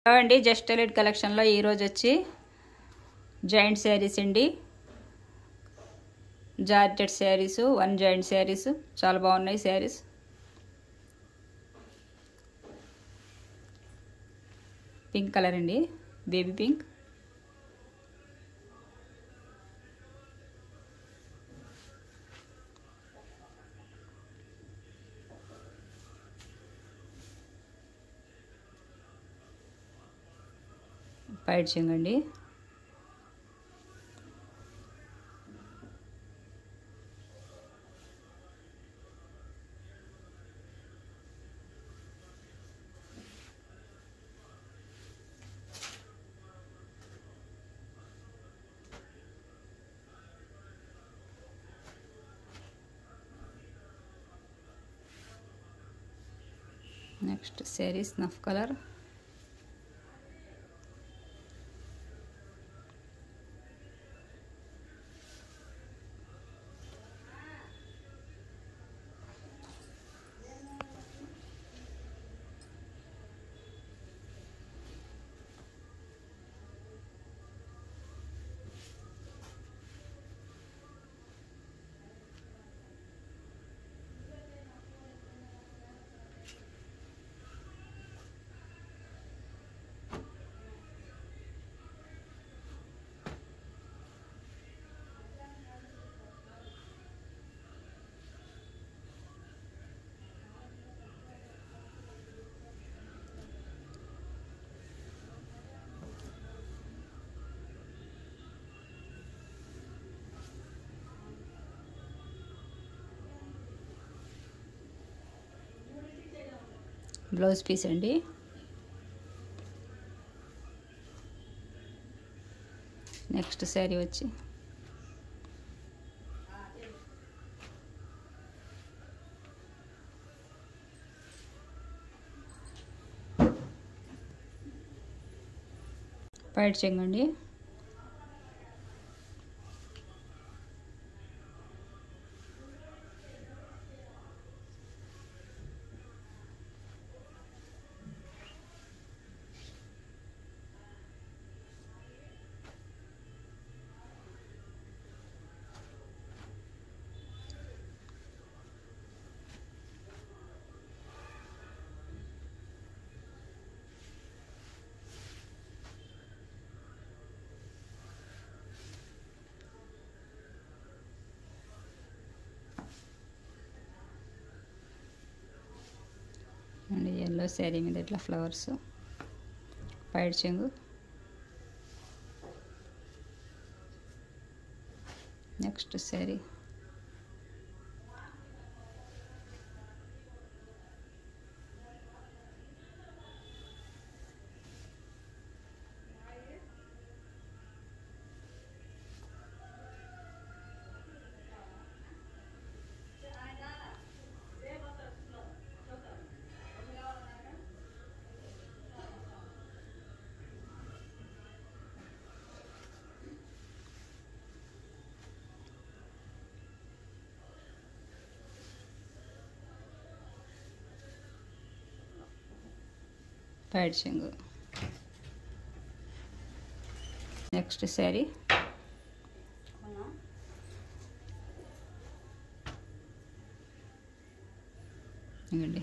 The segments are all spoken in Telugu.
అండి జస్ట్ ఎలిట్ కలెక్షన్లో ఈరోజు వచ్చి జాయింట్ శారీస్ అండి georgette saris one joint saris చాలా బాగున్నాయి శారీస్ పింక్ కలర్ అండి బేబీ పింక్ పైడ్ చెంగండి నెక్స్ట్ శారీస్ నఫ్ కలర్ బ్లౌజ్ పీస్ అండి నెక్స్ట్ శారీ వచ్చి పైట్ చెంగండి అండ్ ఎల్లో శారీ మీద ఇట్లా ఫ్లవర్స్ పైడ్ చెంగు నెక్స్ట్ శారీ పైడ్ చెంగు నెక్స్ట్ శారీ ఇవ్వండి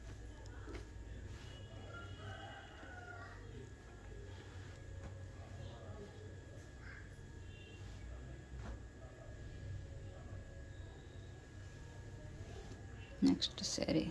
నెక్స్ట్ శారీ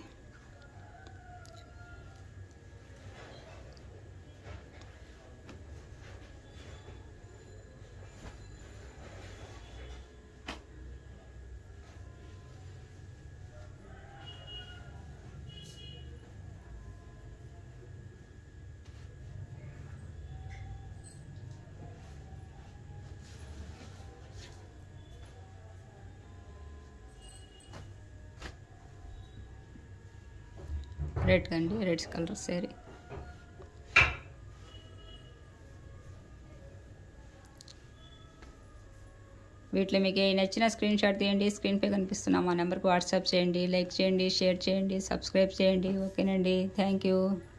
రెడ్ అండి రెడ్ కలర్ శారీ వీటిలో మీకు ఏ నచ్చిన స్క్రీన్ షాట్ తీయండి స్క్రీన్పై కనిపిస్తున్న మా నెంబర్కి వాట్సాప్ చేయండి లైక్ చేయండి షేర్ చేయండి సబ్స్క్రైబ్ చేయండి ఓకేనండి థ్యాంక్ యూ